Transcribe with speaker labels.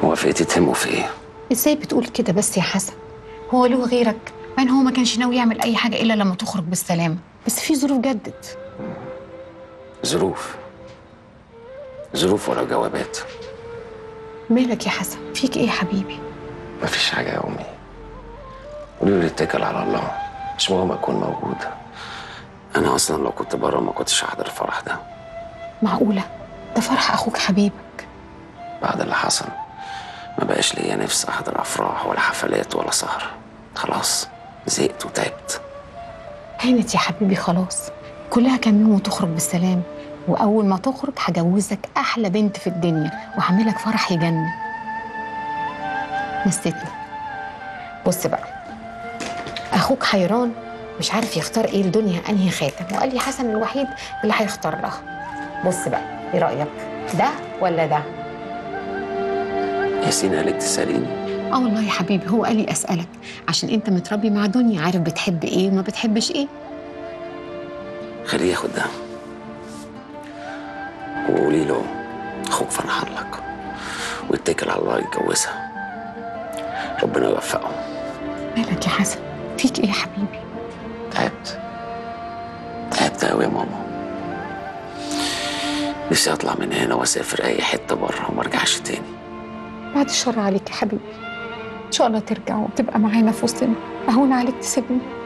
Speaker 1: موافقتي تهمه في ايه
Speaker 2: ازاي بتقول كده بس يا حسن هو له غيرك مع ان هو ما كانش ناوي يعمل اي حاجه الا لما تخرج بالسلامه بس في ظروف جدت
Speaker 1: ظروف ظروف ولا جوابات
Speaker 2: مالك يا حسن فيك ايه يا حبيبي
Speaker 1: مفيش حاجه يا امي قولي لي اتكل على الله مش مهم اكون موجود انا اصلا لو كنت بره ما كنتش هحضر الفرح ده
Speaker 2: معقوله ده فرح اخوك حبيبك
Speaker 1: بعد اللي حصل ما بقاش ليا نفس احضر افراح ولا حفلات ولا سهر خلاص زهقت وتعبت
Speaker 2: هانت يا حبيبي خلاص كلها كام يوم وتخرج بالسلام واول ما تخرج هجوزك احلى بنت في الدنيا وهعملك فرح يجنن نسيتني بص بقى اخوك حيران مش عارف يختار ايه لدنيا انهي خاتم وقال لي حسن الوحيد اللي هيختار لها بص بقى ايه رايك ده ولا ده
Speaker 1: ياسين قالك تساليني
Speaker 2: اه والله يا حبيبي هو قال لي اسالك عشان انت متربي مع دنيا عارف بتحب ايه وما بتحبش ايه
Speaker 1: خليه ياخد ده وقولي له اخوك فرحان لك ويتكل على الله يتجوزها ربنا يوفقه
Speaker 2: مالك يا حسن فيك ايه يا حبيبي
Speaker 1: تعبت تعبت قوي يا ماما نفسي اطلع من هنا واسافر اي حته بره وما ارجعش تاني
Speaker 2: بعد الشر عليك يا حبيبي ان شاء الله ترجع وتبقى معانا في وسطنا اهون عليك تسيبني